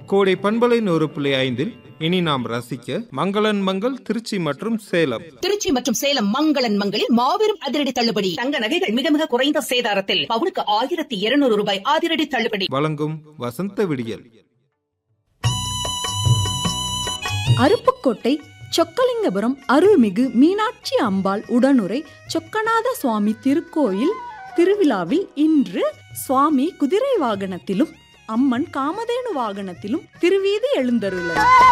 கோடை பண்பலை நூறு புள்ளி ஐந்தில் இனி நாம் ரசிக்க மங்களன் மங்கள் திருச்சி மற்றும் சேலம் திருச்சி மற்றும் சேலம் மங்களன் மங்களில் மாபெரும் அதிரடி தள்ளுபடி தங்க நகைகள் மிக மிக குறைந்த சேதாரத்தில் பவுனுக்கு ஆயிரத்தி இருநூறு ரூபாய் அதிரடி தள்ளுபடி வழங்கும் வசந்த விடியல் அருப்புக்கோட்டை சொக்கலிங்கபுரம் அருள்மிகு மீனாட்சி அம்பாள் உடனுரை சொக்கநாத சுவாமி திருக்கோயில் திருவிழாவில் இன்று சுவாமி குதிரை வாகனத்திலும் அம்மன் காமதேனு வாகனத்திலும் திருவீதி எழுந்தருளர்